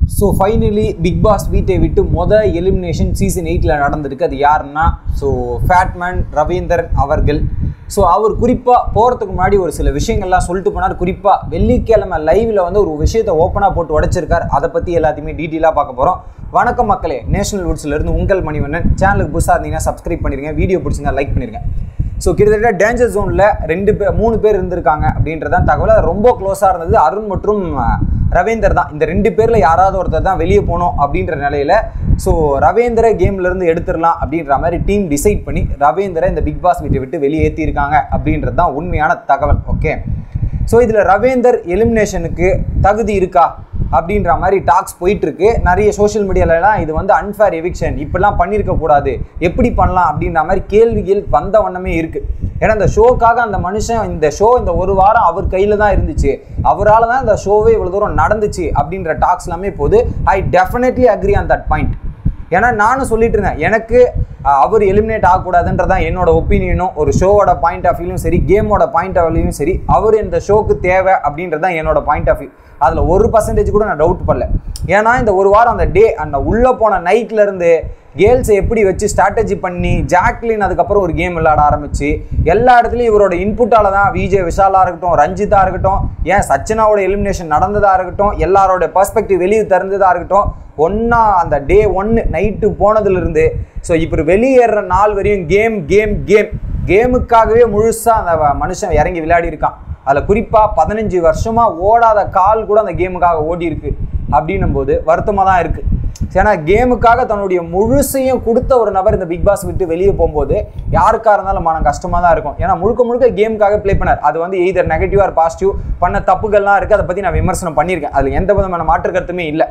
so finally big pass வீட்டை விட்டு மொத எலிமினேஷன் சீசன் எயிட்டில் நடந்திருக்கு அது யாருன்னா ஸோ ஃபேட்மேன் ரவீந்தர் அவர்கள் ஸோ அவர் குறிப்பாக போகிறதுக்கு முன்னாடி ஒரு சில விஷயங்கள்லாம் சொல்லிட்டு போனார் குறிப்பாக வெள்ளிக்கிழமை லைவில் வந்து ஒரு விஷயத்தை ஓப்பனாக போட்டு உடைச்சிருக்கார் அதை பற்றி எல்லாத்தையுமே டீட்டெயிலாக பார்க்க போகிறோம் வணக்கம் மக்களே நேஷனல் வுட்ஸ்லேருந்து உங்கள் மணிவண்ணன் சேனலுக்கு புதுசாக இருந்தீங்கன்னா சப்ஸ்கிரைப் பண்ணிருங்க வீடியோ பிடிச்சிருந்தா லைக் பண்ணிருங்க ஸோ கிட்டத்தட்ட டேஞ்சர் ஜோனில் ரெண்டு பேர் மூணு பேர் இருந்திருக்காங்க அப்படின்றதான் தகவல் அது ரொம்ப க்ளோஸாக இருந்தது அருண் மற்றும் அஹ், ரவீந்தர் தான் இந்த ரெண்டு பேரில் யாராவது ஒருத்தர் தான் வெளியே போகணும் அப்படின்ற நிலையில் ஸோ ரவீந்திர கேம்லேருந்து எடுத்துடலாம் அப்படின்ற மாதிரி டீம் டிசைட் பண்ணி ரவீந்திர இந்த பிக் பாஸ் வீட்டை விட்டு வெளியே ஏற்றிருக்காங்க அப்படின்றது தான் உண்மையான தகவல் ஓகே ஸோ இதில் ரவீந்தர் எலிமினேஷனுக்கு தகுதி இருக்கா அப்படின்ற மாதிரி டாக்ஸ் போயிட்டு இருக்கு நிறைய சோஷியல் மீடியாலலாம் இது வந்து அன்ஃபேர் எவிக்ஷன் இப்படிலாம் பண்ணியிருக்க கூடாது எப்படி பண்ணலாம் அப்படின்ற மாதிரி கேள்விகள் வந்த வண்ணமே இருக்கு ஏன்னா இந்த ஷோக்காக அந்த மனுஷன் இந்த ஷோ இந்த ஒரு வாரம் அவர் கையில் தான் இருந்துச்சு அவரால் தான் இந்த ஷோவே இவ்வளோ தூரம் நடந்துச்சு அப்படின்ற டாக்ஸ் எல்லாமே போது I definitely agree on that point ஏன்னா நானும் சொல்லிட்டு இருந்தேன் எனக்கு அஹ், அவர் எலிமினேட் ஆகக்கூடாதுன்றதான் என்னோட ஒப்பீனியனும் ஒரு ஷோவோட பாயிண்ட் ஆஃப் வியூலும் சரி கேமோட பாயிண்ட் ஆஃப் வியூவும் சரி அவர் இந்த ஷோக்கு தேவை அப்படின்றது தான் என்னோட பாயிண்ட் ஆஃப் வியூ அதில் ஒரு பர்சன்டேஜ் கூட நான் டவுட் பண்ணல ஏன்னா இந்த ஒரு வாரம் அந்த டே அந்த உள்ளே போன நைட்ல இருந்து கேர்ள்ஸை எப்படி வச்சு ஸ்ட்ராட்டஜி பண்ணி ஜாக்லின் அதுக்கப்புறம் ஒரு கேம் விளையாட ஆரம்பிச்சு எல்லா இடத்துலையும் இவரோட இன்புட்டால தான் விஜய் விஷாலா இருக்கட்டும் ரஞ்சிதா இருக்கட்டும் ஏன் சச்சினாவோட எலிமினேஷன் நடந்ததா இருக்கட்டும் எல்லாரோட பர்ஸ்பெக்டிவ் வெளியே திறந்ததா இருக்கட்டும் ஒன்றா அந்த டே ஒன்று நைட்டு போனதுலேருந்து ஸோ இப்போ வெளியேற நாள் வரையும் கேம் கேம் கேம் கேமுக்காகவே முழுசாக அந்த வ- மனுஷன் இறங்கி விளையாடி இருக்கான் அதில் குறிப்பாக பதினஞ்சு வருஷமாக ஓடாத கால் கூட அந்த கேமுக்காக ஓடி இருக்கு அப்படின்னும் போது வருத்தமாக தான் இருக்குது ஏன்னா கேமுக்காக தன்னுடைய முழுசையும் கொடுத்த ஒரு நபர் இந்த பிக் பாஸ் விட்டு வெளியே போகும்போது யாருக்காக இருந்தாலும் மனம் கஷ்டமாக தான் இருக்கும் ஏன்னா முழுக்க முழுக்க கேமுக்காக ப்ளே பண்ணார் அது வந்து எய்தர் நெகட்டிவ் ஆர் பாசிட்டிவ் பண்ண தப்புகள்லாம் இருக்குது அதை பற்றி நான் விமர்சனம் பண்ணியிருக்கேன் அதில் எந்த விதமான மாற்று கருத்துமே இல்லை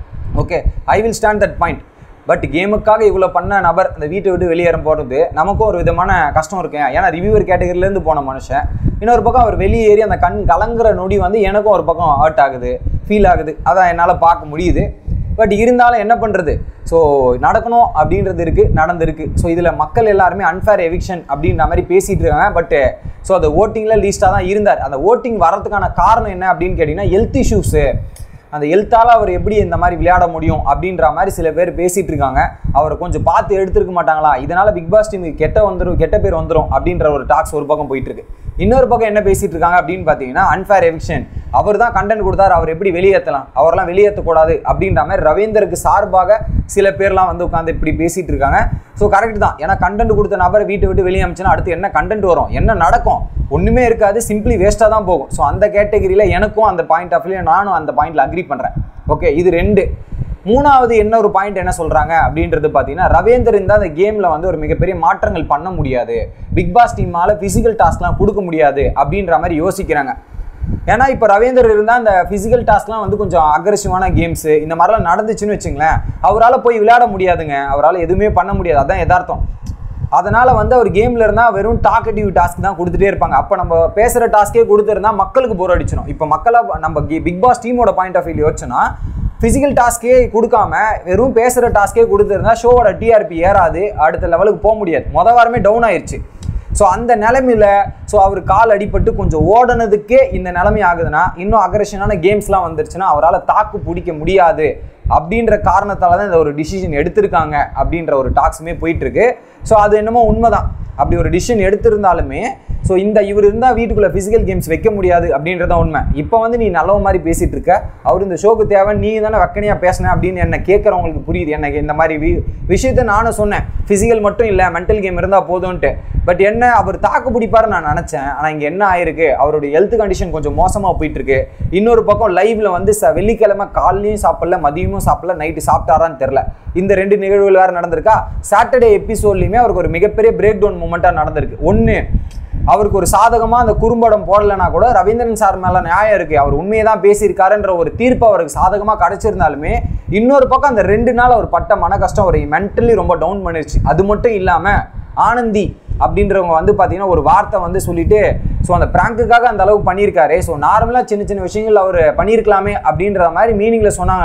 okay I will stand that point but கேமுக்காக இவ்வளோ பண்ண நபர் அந்த வீட்டை விட்டு வெளியேற போகிறது நமக்கும் ஒரு விதமான கஷ்டம் இருக்கு ஏன்னா ரிவ்யூவர் கேட்டகரியிலேருந்து போன மனுஷன் இன்னொரு பக்கம் அவர் வெளியேறி அந்த கண் கலங்குற நொடி வந்து எனக்கும் ஒரு பக்கம் ஹர்ட் ஆகுது ஃபீல் ஆகுது அதான் என்னால் பார்க்க முடியுது பட் இருந்தாலும் என்ன பண்ணுறது ஸோ நடக்கணும் அப்படின்றது இருக்குது நடந்திருக்கு ஸோ இதில் மக்கள் எல்லாருமே அன்ஃபேர் எவிக்ஷன் அப்படின்ற மாதிரி பேசிகிட்டு இருக்காங்க பட்டு ஸோ அந்த ஓட்டிங்கில் லீஸ்ட்டாக தான் இருந்தார் அந்த ஓட்டிங் வரதுக்கான காரணம் என்ன அப்படின்னு கேட்டிங்கன்னா ஹெல்த் இஷ்யூஸு அந்த ஹெல்த்தால் அவர் எப்படி இந்த மாதிரி விளையாட முடியும் அப்படின்ற மாதிரி சில பேர் பேசிட்டு இருக்காங்க அவரை கொஞ்சம் பார்த்து எடுத்துருக்க மாட்டாங்களா இதனால பிக் பாஸ் டீமுக்கு கெட்ட வந்துடும் கெட்ட பேர் வந்துடும் அப்படின்ற ஒரு டாக்ஸ் ஒரு பக்கம் போயிட்டு இருக்கு இன்னொரு பக்கம் என்ன பேசிட்டு இருக்காங்க அப்படின்னு பார்த்தீங்கன்னா அன்ஃபேர் எவிக்ஷன் அவர் தான் கண்டென்ட் கொடுத்தாரு அவர் எப்படி வெளியேற்றலாம் அவரெல்லாம் வெளியேற்றக்கூடாது அப்படின்ற மாதிரி ரவீந்தருக்கு சார்பாக சில பேர்லாம் வந்து உட்காந்து இப்படி பேசிட்டு இருக்காங்க ஸோ கரெக்ட் தான் ஏன்னா கண்டென்ட் கொடுத்த நபரை வீட்டை விட்டு வெளியே அமிச்சுன்னா அடுத்து என்ன கண்டென்ட் வரும் என்ன நடக்கும் ஒன்றுமே இருக்காது சிம்பிளி வேஸ்ட்டாக தான் போகும் ஸோ அந்த கேட்டகரியில் எனக்கும் அந்த பாயிண்ட் ஆஃப் வியூ நானும் அந்த பாயிண்ட்ல அக்ரி பண்ணுறேன் ஓகே இது ரெண்டு மூணாவது என்ன ஒரு பாயிண்ட் என்ன சொல்றாங்க அப்படின்றது பார்த்தீங்கன்னா ரவீந்தர் இருந்தால் அந்த கேமில் வந்து ஒரு மிகப்பெரிய மாற்றங்கள் பண்ண முடியாது பிக் பாஸ் டீமால ஃபிசிக்கல் டாஸ்க்லாம் கொடுக்க முடியாது அப்படின்ற மாதிரி யோசிக்கிறாங்க ஏன்னா இப்போ ரவீந்தர் இருந்தால் அந்த ஃபிசிக்கல் டாஸ்க்லாம் வந்து கொஞ்சம் அக்ரெசிவான கேம்ஸு இந்த மாதிரிலாம் நடந்துச்சுன்னு வச்சுங்களேன் அவரால் போய் விளையாட முடியாதுங்க அவரால் எதுவுமே பண்ண முடியாது அதான் யதார்த்தம் அதனால வந்து அவர் கேம்ல இருந்தா வெறும் டாக்கட்டிவ் டாஸ்க் தான் கொடுத்துட்டே இருப்பாங்க அப்போ நம்ம பேசுற டாஸ்க்கே கொடுத்துருந்தா மக்களுக்கு போர் அடிச்சிடும் இப்போ மக்களை நம்ம பிக் பாஸ் டீமோட பாயிண்ட் ஆஃப் வியூ யோசிச்சோன்னா ஃபிசிக்கல் டாஸ்க்கே கொடுக்காம வெறும் பேசுகிற டாஸ்க்கே கொடுத்துருந்தா ஷோவோட டிஆர்பி ஏறாது அடுத்த லெவலுக்கு போக முடியாது மொதல் வாரமே டவுன் ஆயிடுச்சு ஸோ அந்த நிலைமையில ஸோ அவர் கால் அடிபட்டு கொஞ்சம் ஓடுனதுக்கே இந்த நிலைமை ஆகுதுன்னா இன்னும் அக்ரஷனான கேம்ஸ்லாம் வந்துருச்சுன்னா அவரால் தாக்கு பிடிக்க முடியாது அப்படின்ற காரணத்தால தான் இந்த ஒரு டிசிஷன் எடுத்திருக்காங்க அப்படின்ற ஒரு டாக்ஸுமே போயிட்டு இருக்கு ஸோ அது என்னமோ உண்மைதான் அப்படி ஒரு டிசிஷன் எடுத்திருந்தாலுமே ஸோ இந்த இவர் இருந்தால் வீட்டுக்குள்ளே ஃபிசிக்கல் கேம்ஸ் வைக்க முடியாது அப்படின்றத உண்மை இப்போ வந்து நீ நல்லவ மாதிரி பேசிட்டு இருக்க அவர் இந்த ஷோக்கு தேவை நீ தானே வக்கனையாக பேசின அப்படின்னு என்ன கேட்குறவங்களுக்கு புரியுது எனக்கு இந்த மாதிரி வி விஷயத்த நானும் சொன்னேன் ஃபிசிக்கல் மட்டும் இல்லை மென்டல் கேம் இருந்தால் போதும்ன்ட்டு பட் என்ன அவர் தாக்கு பிடிப்பாரு நான் நினச்சேன் ஆனால் இங்கே என்ன ஆயிருக்கு அவருடைய ஹெல்த் கண்டிஷன் கொஞ்சம் மோசமாக போயிட்டு இருக்கு இன்னொரு பக்கம் லைவ்ல வந்து ச வெள்ளிக்கிழமை காலையும் சாப்பிடல மதியமும் சாப்பிடல நைட்டு சாப்பிட்டாரான்னு தெரில இந்த ரெண்டு நிகழ்வுகள் வேறு நடந்திருக்கா சாட்டர்டே எபிசோட்லையுமே அவருக்கு ஒரு மிகப்பெரிய பிரேக் டவுன் மூமெண்ட்டாக நடந்திருக்கு ஒன்று அவருக்கு ஒரு சாதகமாக அந்த குறும்படம் போடலைன்னா கூட ரவீந்திரன் சார் மேலே நியாயம் இருக்கு அவர் உண்மையை தான் பேசியிருக்காருன்ற ஒரு தீர்ப்பு அவருக்கு சாதகமாக கிடைச்சிருந்தாலுமே இன்னொரு பக்கம் அந்த ரெண்டு நாள் அவர் பட்ட மன கஷ்டம் ஒரு மென்டலி ரொம்ப டவுன் பண்ணிருச்சு அது மட்டும் இல்லாமல் ஆனந்தி அப்படின்றவங்க வந்து பார்த்தீங்கன்னா ஒரு வார்த்தை வந்து சொல்லிட்டு ஸோ அந்த ப்ராங்குக்காக அந்த அளவுக்கு பண்ணியிருக்காரு ஸோ நார்மலாக சின்ன சின்ன விஷயங்கள் அவர் பண்ணியிருக்கலாமே அப்படின்ற மாதிரி மீனிங்கில் சொன்னாங்களே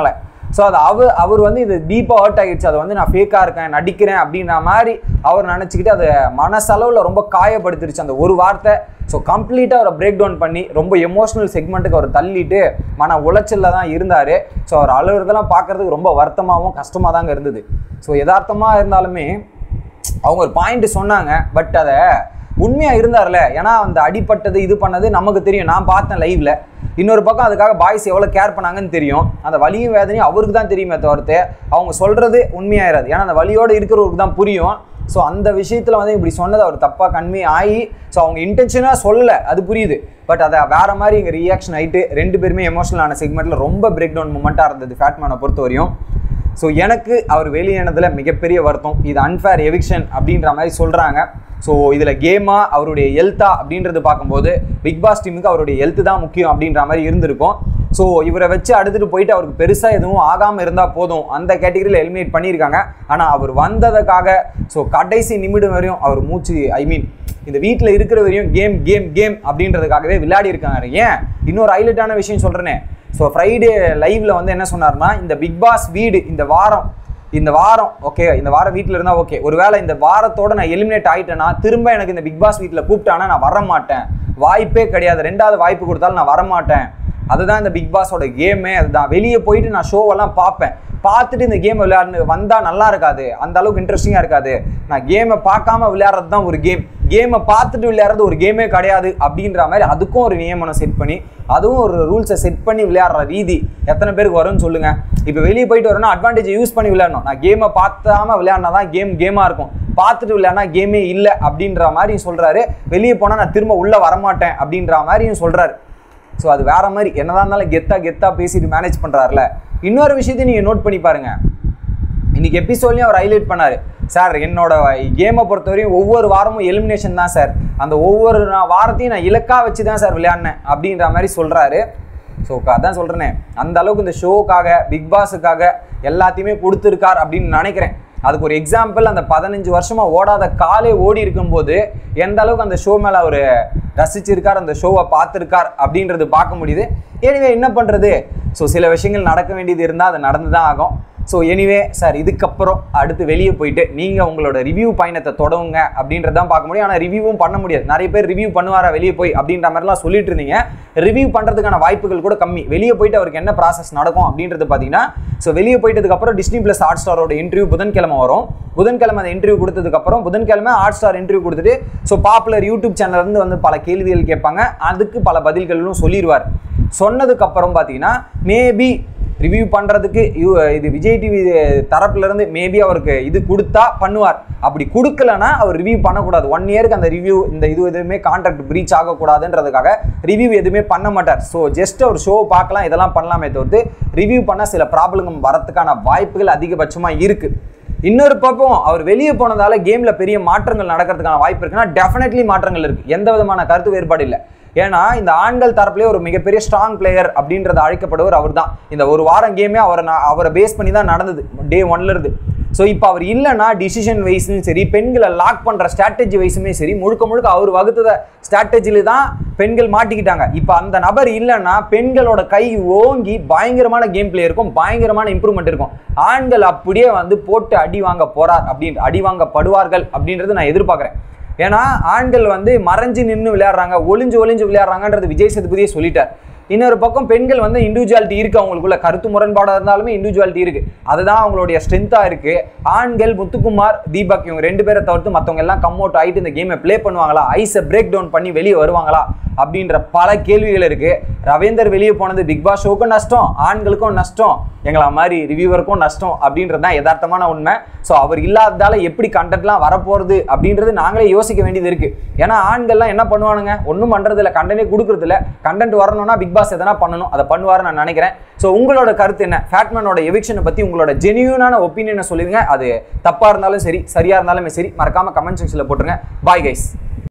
ஸோ அது அவர் அவர் வந்து இது டீப்பாக ஹர்ட் ஆகிடுச்சு அதை வந்து நான் ஃபேக்காக இருக்கேன் நடிக்கிறேன் அப்படின்ற மாதிரி அவர் நினச்சிக்கிட்டு அதை மனசளவில் ரொம்ப காயப்படுத்திருச்சு அந்த ஒரு வார்த்தை ஸோ கம்ப்ளீட்டாக அவரை பிரேக் டவுன் பண்ணி ரொம்ப எமோஷனல் செக்மெண்ட்டுக்கு அவர் தள்ளிட்டு மன உளைச்சலில் தான் இருந்தார் ஸோ அவர் அழுகிறதெல்லாம் பார்க்கறதுக்கு ரொம்ப வருத்தமாகவும் கஷ்டமாக தாங்க இருந்தது ஸோ யதார்த்தமாக இருந்தாலுமே அவங்க ஒரு பாயிண்ட் சொன்னாங்க பட் அதை உண்மையாக இருந்தார்ல ஏன்னா அந்த அடிப்பட்டது இது பண்ணது நமக்கு தெரியும் நான் பார்த்தேன் லைவ்ல இன்னொரு பக்கம் அதுக்காக பாய்ஸ் எவ்வளோ கேர் பண்ணாங்கன்னு தெரியும் அந்த வலியும் வேதனையும் அவருக்கு தான் தெரியுமே தவிர்த்து அவங்க சொல்கிறது உண்மையாயிராது ஏன்னா அந்த வலியோடு இருக்கிறவருக்கு தான் புரியும் ஸோ அந்த விஷயத்தில் வந்து இப்படி சொன்னது அவர் தப்பாக கன்வே ஆகி ஸோ அவங்க இன்டென்ஷனாக சொல்லலை அது புரியுது பட் அதை வேற மாதிரி இங்கே ரியாக்ஷன் ஆகிட்டு ரெண்டு பேருமே எமோஷனலான செக்மெண்ட்டில் ரொம்ப பிரேக் டவுன் மூமெண்ட்டாக இருந்தது ஃபேட்மேனை பொறுத்த வரையும் ஸோ எனக்கு அவர் வெளியேனதில் மிகப்பெரிய வருத்தம் இது அன்ஃபேர் எவிக்ஷன் அப்படின்ற மாதிரி சொல்கிறாங்க ஸோ இதில் கேமா அவருடைய ஹெல்த்தா அப்படின்றது பார்க்கும்போது பிக் பாஸ் டீமுக்கு அவருடைய ஹெல்த் தான் முக்கியம் அப்படின்ற மாதிரி இருந்திருக்கும் ஸோ இவரை வச்சு அடுத்துட்டு போயிட்டு அவருக்கு பெருசாக எதுவும் ஆகாமல் இருந்தால் போதும் அந்த கேட்டகரியில் எலிமினேட் பண்ணியிருக்காங்க ஆனால் அவர் வந்ததுக்காக ஸோ கடைசி நிமிடம் வரையும் அவர் மூச்சு ஐ மீன் இந்த வீட்டில் இருக்கிற வரையும் கேம் கேம் கேம் அப்படின்றதுக்காகவே விளையாடி இருக்காங்க ஏன் இன்னொரு ஹைலைட்டான விஷயம் சொல்கிறேனே ஸோ ஃப்ரைடே லைவ்ல வந்து என்ன சொன்னார்னா இந்த பிக் பாஸ் வீடு இந்த வாரம் இந்த வாரம் ஓகே இந்த வாரம் வீட்டில் இருந்தால் ஓகே ஒருவேளை இந்த வாரத்தோட நான் எலிமினேட் ஆயிட்டேன்னா திரும்ப எனக்கு இந்த பிக் பாஸ் வீட்டில் கூப்பிட்டானா நான் வர மாட்டேன் வாய்ப்பே கிடையாது ரெண்டாவது வாய்ப்பு கொடுத்தாலும் நான் வரமாட்டேன் அதுதான் இந்த பிக் பாஸோட கேமே அதுதான் வெளியே போயிட்டு நான் ஷோவெல்லாம் பார்ப்பேன் பார்த்துட்டு இந்த கேம் விளையாடு வந்தால் நல்லா இருக்காது அந்த அளவுக்கு இன்ட்ரெஸ்டிங்காக இருக்காது நான் கேமை பார்க்காம விளையாடுறது தான் ஒரு கேம் கேமை பார்த்துட்டு விளையாடுறது ஒரு கேமே கிடையாது அப்படின்ற மாதிரி அதுக்கும் ஒரு நியமனம் செட் பண்ணி அதுவும் ஒரு ரூல்ஸை செட் பண்ணி விளையாடுற ரீதி எத்தனை பேருக்கு வரும்னு சொல்லுங்க இப்போ வெளியே போயிட்டு வரணும் அட்வான்டேஜ் யூஸ் பண்ணி விளையாடணும் நான் கேமை பார்த்தாம விளையாடினா தான் கேம் கேமாக இருக்கும் பார்த்துட்டு விளையாடினா கேமே இல்லை அப்படின்ற மாதிரியும் சொல்கிறாரு வெளியே போனால் நான் திரும்ப உள்ளே வரமாட்டேன் அப்படின்ற மாதிரியும் சொல்கிறாரு ஸோ அது வேற மாதிரி என்னதான் இருந்தாலும் கெத்தா கெத்தா பேசிட்டு மேனேஜ் பண்ணுறாருல இன்னொரு விஷயத்தையும் நீங்கள் நோட் பண்ணி பாருங்க இன்னைக்கு எபிசோட்லையும் அவர் ஹைலைட் பண்ணாரு சார் என்னோட கேமை பொறுத்தவரையும் ஒவ்வொரு வாரமும் எலிமினேஷன் தான் சார் அந்த ஒவ்வொரு நான் வாரத்தையும் நான் இலக்காக வச்சு தான் சார் விளையாடினேன் அப்படின்ற மாதிரி சொல்கிறாரு ஸோ அதான் சொல்கிறேனே அந்த அளவுக்கு இந்த ஷோக்காக பிக் பாஸுக்காக எல்லாத்தையுமே கொடுத்துருக்கார் அப்படின்னு நினைக்கிறேன் அதுக்கு ஒரு எக்ஸாம்பிள் அந்த பதினஞ்சு வருஷமா ஓடாத காலே ஓடி இருக்கும்போது எந்த அளவுக்கு அந்த ஷோ மேலே அவர் ரசிச்சிருக்கார் அந்த ஷோவை பார்த்துருக்கார் அப்படின்றது பார்க்க முடியுது எனிவே என்ன பண்ணுறது ஸோ சில விஷயங்கள் நடக்க வேண்டியது இருந்தால் அது நடந்து தான் ஆகும் ஸோ எனிவே சார் இதுக்கப்புறம் அடுத்து வெளியே போயிட்டு நீங்கள் உங்களோட ரிவ்யூ பயணத்தை தொடங்குங்க அப்படின்றத தான் பார்க்க முடியும் ஆனால் ரிவ்யூவும் பண்ண முடியாது நிறைய பேர் ரிவ்யூ பண்ணுவாரா வெளியே போய் அப்படின்ற மாதிரிலாம் சொல்லிட்டு இருந்தீங்க ரிவ்யூ பண்ணுறதுக்கான வாய்ப்புகள் கூட கம்மி வெளியே போயிட்டு அவருக்கு என்ன ப்ராசஸ் நடக்கும் அப்படின்றது பார்த்தீங்கன்னா ஸோ வெளியே போயிட்டதுக்கப்புறம் டிஸ்னி ப்ளஸ் ஹாட் ஸ்டாரோட இன்டர்வியூ புதன்கிழமை வரும் புதன்கிழமை அந்த இன்டர்வியூ கொடுத்ததுக்கப்புறம் புதன்கிழமை ஹாட் ஸ்டார் இன்டர்வியூ கொடுத்துட்டு ஸோ பாப்புலர் யூடியூப் சேனல்லேருந்து வந்து பல கேள்விகள் கேட்பாங்க அதுக்கு பல பதில்களும் சொல்லிடுவார் சொன்னதுக்கப்புறம் பார்த்தீங்கன்னா மேபி ரிவ்யூ பண்ணுறதுக்கு இது விஜய் டிவி தரப்புலேருந்து மேபி அவருக்கு இது கொடுத்தா பண்ணுவார் அப்படி கொடுக்கலனா அவர் ரிவ்யூ பண்ணக்கூடாது ஒன் இயருக்கு அந்த ரிவ்யூ இந்த இது எதுவுமே கான்ட்ராக்ட் ப்ரீச் ஆகக்கூடாதுன்றதுக்காக ரிவ்யூ எதுவுமே பண்ண மாட்டார் ஸோ ஜஸ்ட் ஒரு ஷோ பார்க்கலாம் இதெல்லாம் பண்ணலாமே தவிர்த்து ரிவ்யூ பண்ணால் சில ப்ராப்ளம் வரத்துக்கான வாய்ப்புகள் அதிகபட்சமாக இருக்குது இன்னொரு பக்கம் அவர் வெளியே போனதால கேம்ல பெரிய மாற்றங்கள் நடக்கிறதுக்கான வாய்ப்பு இருக்குன்னா டெஃபினெட்லி மாற்றங்கள் இருக்கு எந்த விதமான கருத்து வேறுபாடு இல்லை ஏன்னா இந்த ஆண்கள் தரப்புலேயே ஒரு மிகப்பெரிய ஸ்ட்ராங் பிளேயர் அப்படின்றது அழைக்கப்படுவர் அவர் தான் இந்த ஒரு வாரம் கேமே அவரை நான் அவரை பேஸ் பண்ணி தான் நடந்தது டே ஒன்ல இருந்து ஸோ இப்போ அவர் இல்லைன்னா டிசிஷன் வைஸும் சரி பெண்களை லாக் பண்ணுற ஸ்ட்ராட்டஜி வைஸுமே சரி முழுக்க முழுக்க அவர் வகுத்த ஸ்ட்ராட்டஜியில் தான் பெண்கள் மாட்டிக்கிட்டாங்க இப்போ அந்த நபர் இல்லைன்னா பெண்களோட கை ஓங்கி பயங்கரமான கேம் பிளே இருக்கும் பயங்கரமான இம்ப்ரூவ்மெண்ட் இருக்கும் ஆண்கள் அப்படியே வந்து போட்டு அடி வாங்க போறார் அப்படின்னு அடி வாங்கப்படுவார்கள் அப்படின்றது நான் எதிர்பார்க்குறேன் ஏன்னா ஆண்கள் வந்து மறைஞ்சு நின்று விளையாடுறாங்க ஒளிஞ்சு ஒளிஞ்சு விளையாடுறாங்கன்றது விஜய் சேதுபதியே சொல்லிட்டார் இன்னொரு பக்கம் பெண்கள் வந்து இண்டிவிஜுவாலிட்டி இருக்கு அவங்களுக்குள்ள கருத்து முரண்பாடாக இருந்தாலுமே இண்டிவிஜுவாலிட்டி இருக்கு அதுதான் அவங்களுடைய ஸ்ட்ரென்த்தாக இருக்கு ஆண்கள் முத்துக்குமார் தீபக் இவங்க ரெண்டு பேரை தவிர்த்து மற்றவங்க எல்லாம் கம் அவுட் ஆகிட்டு இந்த கேமை ப்ளே பண்ணுவாங்களா ஐஸை பிரேக் டவுன் பண்ணி வெளியே வருவாங்களா அப்படின்ற பல கேள்விகள் இருக்கு ரவீந்தர் வெளியே போனது பிக் பாஸ் ஷோக்கும் நஷ்டம் ஆண்களுக்கும் நஷ்டம் எங்களை மாதிரி ரிவ்யூவருக்கும் நஷ்டம் அப்படின்றது தான் யதார்த்தமான உண்மை ஸோ அவர் இல்லாததால எப்படி கண்டென்ட்லாம் வரப்போகிறது அப்படின்றது நாங்களே யோசிக்க வேண்டியது இருக்கு ஏன்னா ஆண்கள்லாம் என்ன பண்ணுவானுங்க ஒன்றும் பண்ணுறது இல்லை கண்டனே கொடுக்குறது இல்லை கண்டென்ட் வரணும்னா பிக் பாஸ் எதனா பண்ணணும் அதை பண்ணுவாருன்னு நான் நினைக்கிறேன் ஸோ உங்களோட கருத்து என்ன ஃபேட்மேனோட எவிக்ஷனை பற்றி உங்களோட ஜெனியூனான ஒப்பீனியனை சொல்லுங்க அது தப்பாக இருந்தாலும் சரி சரியாக இருந்தாலுமே சரி மறக்காம கமெண்ட் செக்ஷனில் போட்டுருங்க பாய் கைஸ்